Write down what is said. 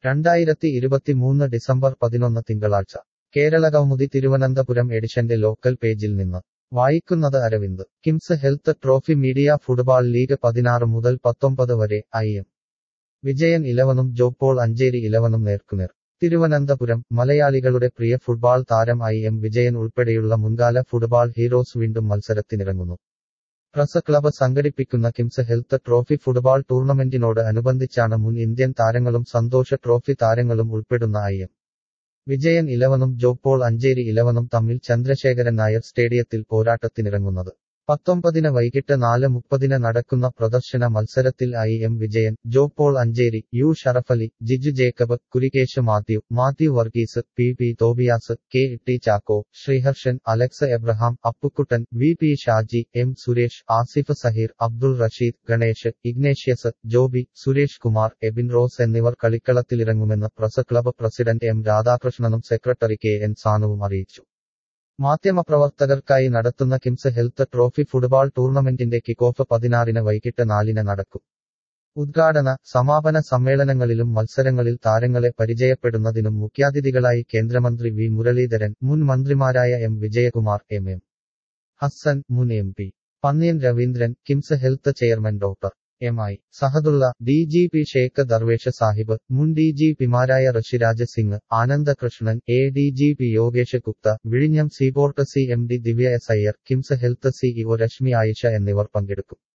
രണ്ടായിരത്തി ഇരുപത്തിമൂന്ന് ഡിസംബർ പതിനൊന്ന് തിങ്കളാഴ്ച കേരളകൗമുദി തിരുവനന്തപുരം എഡിഷന്റെ ലോക്കൽ പേജിൽ നിന്ന് വായിക്കുന്നത് Aravind KIMS health trophy media football league പതിനാറ് മുതൽ പത്തൊമ്പത് വരെ ഐ എം വിജയൻ ഇലവനും ജോപ്പോൾ അഞ്ചേരി ഇലവനും നേർക്കുനേർ തിരുവനന്തപുരം മലയാളികളുടെ പ്രിയ ഫുട്ബാൾ താരം ഐ എം വിജയൻ ഉൾപ്പെടെയുള്ള മുൻകാല ഫുട്ബാൾ ഹീറോസ് വീണ്ടും മത്സരത്തിനിറങ്ങുന്നു പ്രസ് ക്ലബ് സംഘടിപ്പിക്കുന്ന കിംസ് ഹെൽത്ത് ട്രോഫി ഫുട്ബാൾ ടൂർണമെന്റിനോട് അനുബന്ധിച്ചാണ് മുൻ ഇന്ത്യൻ താരങ്ങളും സന്തോഷ ട്രോഫി താരങ്ങളും ഉൾപ്പെടുന്ന ഐ എം വിജയൻ ഇലവനും ജോപ്പോൾ അഞ്ചേരി ഇലവനും തമ്മിൽ ചന്ദ്രശേഖരൻ നായർ സ്റ്റേഡിയത്തിൽ പോരാട്ടത്തിനിറങ്ങുന്നത് പത്തൊമ്പതിന് വൈകിട്ട് നാല് മുപ്പതിന് നടക്കുന്ന പ്രദർശന മത്സരത്തിൽ I M Vijayan Jopaul Ancheri U Sharafali Jiju Jacob Kurikesh Mathew Mathew Varghese P P Tobias K T Chacko Sreeharshan Alex Abraham Appukuttan V P Shaji M Suresh Asif Saheer Abdul Rasheed Ganesh Ignatius Joby Suresh Kumar Ebin Rose എന്നിവർ കളിക്കളത്തിലിറങ്ങുമെന്ന് പ്രസ് ക്ലബ് പ്രസിഡന്റ് എം രാധാകൃഷ്ണനും സെക്രട്ടറി കെ എൻ സാനുവും അറിയിച്ചു മാധ്യമപ്രവർത്തകർക്കായി നടത്തുന്ന കിംസ് ഹെൽത്ത് ട്രോഫി ഫുട്ബാൾ ടൂർണമെന്റിന്റെ കിക്ക് ഓഫ് പതിനാറിന് വൈകിട്ട് നാലിന് നടക്കും ഉദ്ഘാടന സമാപന സമ്മേളനങ്ങളിലും മത്സരങ്ങളിൽ താരങ്ങളെ പരിചയപ്പെടുന്നതിനും മുഖ്യാതിഥികളായി കേന്ദ്രമന്ത്രി വി മുരളീധരൻ മുൻ മന്ത്രിമാരായ M Vijayakumar M M Hassan മുൻ M P Panniyan Raveendran KIMS health chairman doctor M I Sahadulla D G P Shaikh Darvesh Sahib മുൻ ഡി ജി പിമാരായ Rishiraj Singh Anandakrishnan A D G P Yogesh Gupta വിഴിഞ്ഞം seaport C M D Divya S Iyer KIMS health CEO Rashmi Ayesha എന്നിവർ പങ്കെടുക്കും